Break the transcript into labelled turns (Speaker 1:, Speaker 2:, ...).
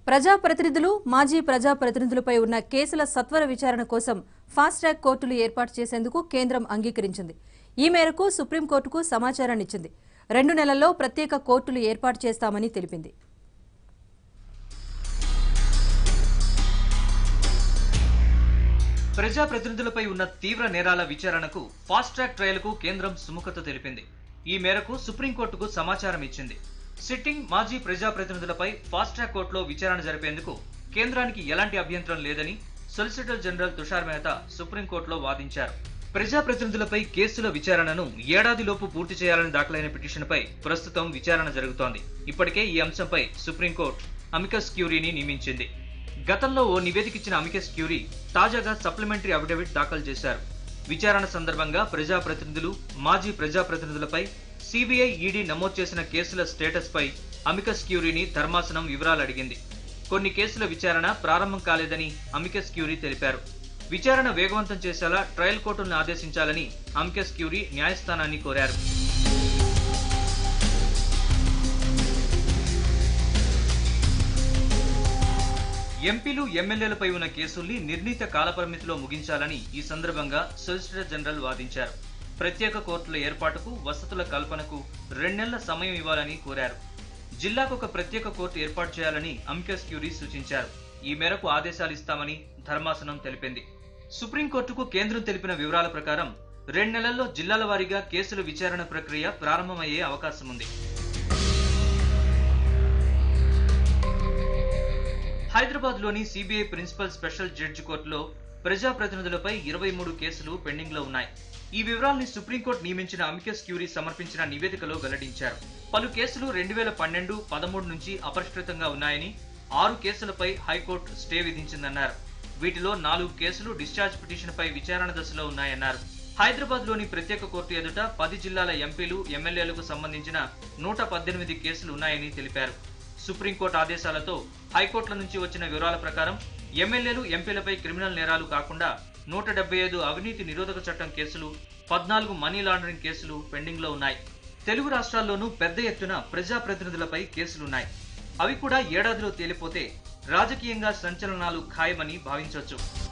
Speaker 1: ప్రజాప్రతినిధులు మాజీ ప్రజాప్రతినిధులపై ఉన్న కేసుల సత్వర విచారణ కోసం ఫాస్ట్ ట్రాక్ కోర్టులు ఏర్పాటు చేసేందుకు కేంద్రం అంగీకరించింది ఈ మేరకు సుప్రీంకోర్టుకు సమాచారాన్ని ఇచ్చింది రెండు నెలల్లో ప్రత్యేక కోర్టులు ఏర్పాటు చేస్తామని తెలిపింది
Speaker 2: ప్రజాప్రతినిధులపై ఉన్న తీవ్ర నేరాల విచారణకు ఫాస్ట్ ట్రాక్ ట్రయల్కు కేంద్రం సుముఖత తెలిపింది ఈ మేరకు సుప్రీంకోర్టుకు సమాచారం ఇచ్చింది సిట్టింగ్ మాజీ ప్రజాప్రతినిధులపై ఫాస్ట్ ట్రాక్ కోర్టులో విచారణ జరిపేందుకు కేంద్రానికి ఎలాంటి అభ్యంతరం లేదని సొలిసిటర్ జనరల్ తుషార్ మెహతా సుప్రీంకోర్టులో వాదించారు ప్రజాప్రతినిధులపై కేసుల విచారణను ఏడాదిలోపు పూర్తి చేయాలని దాఖలైన పిటిషన్పై ప్రస్తుతం విచారణ జరుగుతోంది ఇప్పటికే ఈ అంశంపై సుప్రీంకోర్టు అమికస్ క్యూరీని నియమించింది గతంలో ఓ నివేదిక ఇచ్చిన అమికస్ క్యూరీ తాజాగా సప్లిమెంటరీ అఫిడవిట్ దాఖలు చేశారు విచారణ సందర్భంగా ప్రజాప్రతినిధులు మాజీ ప్రజాప్రతినిధులపై సిబిఐ ఈడీ నమోదు చేసిన కేసుల స్టేటస్ పై అమికస్ క్యూరీని ధర్మాసనం వివరాలు అడిగింది కొన్ని కేసుల విచారణ ప్రారంభం కాలేదని అమికస్ క్యూరీ తెలిపారు విచారణ వేగవంతం చేసేలా ట్రయల్ కోర్టులను ఆదేశించాలని అమికస్ క్యూరీ న్యాయస్థానాన్ని కోరారు ఎంపీలు ఎమ్మెల్యేలపై ఉన్న కేసుల్ని నిర్ణీత కాలపరిమితిలో ముగించాలని ఈ సందర్భంగా సొలిసిటర్ జనరల్ వాదించారు ప్రత్యేక కోర్టుల ఏర్పాటుకు వసతుల కల్పనకు రెండేళ్ల సమయం ఇవ్వాలని కోరారు జిల్లాకు ఒక ప్రత్యేక కోర్టు ఏర్పాటు చేయాలని అమికస్ క్యూరీ సూచించారు ఈ మేరకు ఆదేశాలు ఇస్తామని ధర్మాసనం తెలిపింది సుప్రీంకోర్టుకు కేంద్రం తెలిపిన వివరాల ప్రకారం రెండు నెలల్లో జిల్లాల వారీగా కేసుల విచారణ ప్రక్రియ ప్రారంభమయ్యే అవకాశం ఉంది హైదరాబాద్ లోని సిబిఐ ప్రిన్సిపల్ స్పెషల్ జడ్జి కోర్టులో ప్రజాప్రతినిధులపై ఇరవై మూడు కేసులు పెండింగ్ లో ఉన్నాయి ఈ వివరాల్ని సుప్రీంకోర్టు నియమించిన అమికస్ క్యూరీ సమర్పించిన నివేదికలో వెల్లడించారు పలు కేసులు రెండు వేల పన్నెండు పదమూడు నుంచి అపరిష్కృతంగా ఉన్నాయని ఆరు కేసులపై హైకోర్టు స్టే విధించిందన్నారు వీటిలో నాలుగు కేసులు డిశ్చార్జ్ పిటిషన్ పై విచారణ దశలో ఉన్నాయన్నారు హైదరాబాద్ లోని ప్రత్యేక కోర్టు ఎదుట పది జిల్లాల ఎంపీలు ఎమ్మెల్యేలకు సంబంధించిన నూట పద్దెనిమిది కేసులు ఉన్నాయని తెలిపారు సుప్రీంకోర్టు ఆదేశాలతో హైకోర్టుల నుంచి వచ్చిన వివరాల ప్రకారం ఎమ్మెల్యేలు ఎంపీలపై క్రిమినల్ నేరాలు కాకుండా నూట డెబ్బై ఐదు అవినీతి నిరోధక చట్టం కేసులు పద్నాలుగు మనీ లాండరింగ్ కేసులు పెండింగ్ లో ఉన్నాయి తెలుగు రాష్ట్రాల్లోనూ పెద్ద ఎత్తున ప్రజాప్రతినిధులపై కేసులున్నాయి అవి కూడా ఏడాదిలో తేలిపోతే రాజకీయంగా సంచలనాలు ఖాయమని భావించవచ్చు